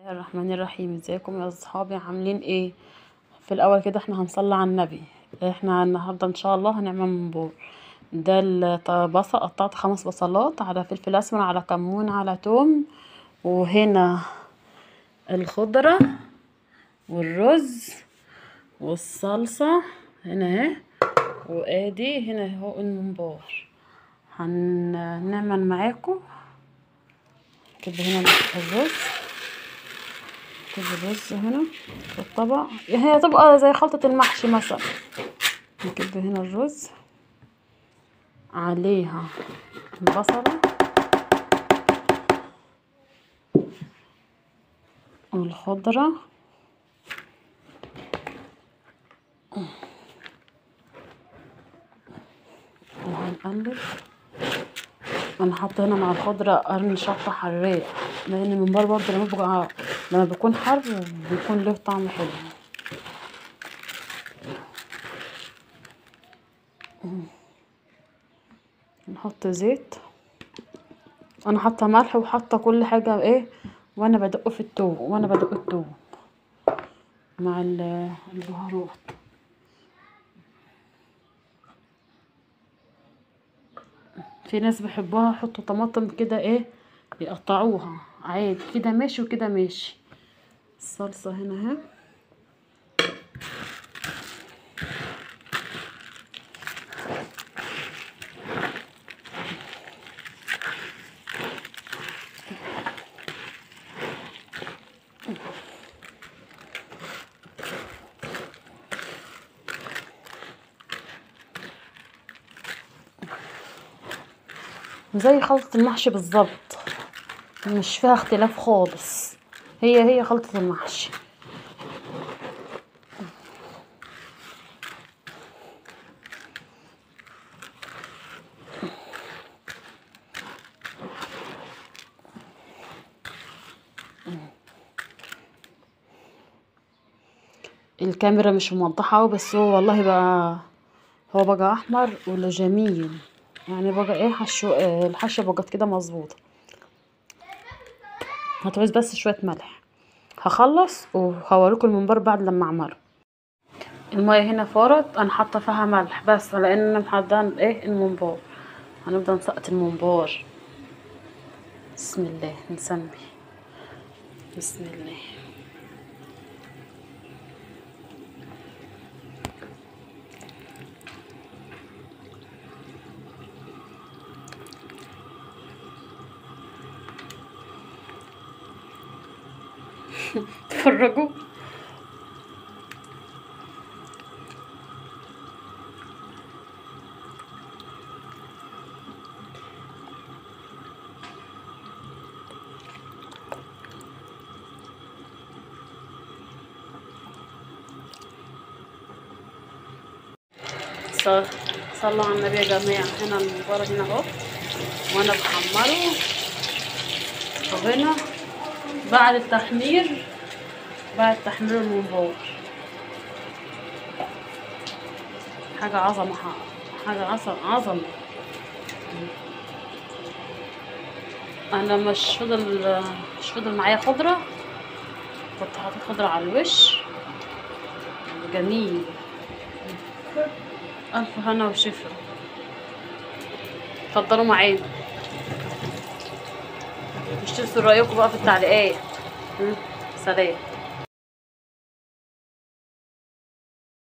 الرحمن الرحيم ازيكم يا اصحابي عاملين ايه في الاول كده احنا هنصلي على النبي احنا النهارده ان شاء الله هنعمل منبور ده البصل قطعت خمس بصلات على فلفل اسمر على كمون على توم وهنا الخضره والرز والصلصه هنا اهي وادي هنا اهو الممبار هنعمل معاكم كده هنا الرز كده الرز هنا في الطبق هي تبقى زي خلطة المحشي مثلا كده هنا الرز عليها البصلة والخضرة وهنقلب انا حاطه هنا مع الخضره قرن شطه حراق لان الممبار برضه لما بيبقى لما بيكون حر بيكون له طعم حلو نحط زيت انا حاطه ملح وحاطه كل حاجه ايه وانا بدق في التوم وانا بدق التوم مع البهارات في ناس بيحبوها يحطوا طماطم كده ايه يقطعوها عادي كده ماشي وكده ماشي الصلصه هنا اهي زي خلطة المحشي بالظبط مش فيها اختلاف خالص هي هي خلطة المحشي الكاميرا مش موضحة أوي بس هو والله بقى هو بقى احمر ولا جميل يعني بقى ايه حشو الحشة بقت كده مظبوطة هتعوز بس شوية ملح هخلص وهوريكم الممبار بعد لما اعمله المية هنا فارت انا حاطة فيها ملح بس لان انا محضرة ايه الممبار هنبدأ نسقط الممبار بسم الله نسمي بسم الله اتفرجوا صلوا على النبي يا جماعة هنا المباراة هنا اهو وانا بحمره وهنا بعد التحمير بعد تحمير المنبار حاجة عظمة حاجة عظمة عظمة انا مش فضل مش فضل معايا خضرة كنت حاطط خضرة على الوش جميل الف هنا وشفا اتفضلوا معانا مش تنسوا رايكم بقى في التعليقات سلام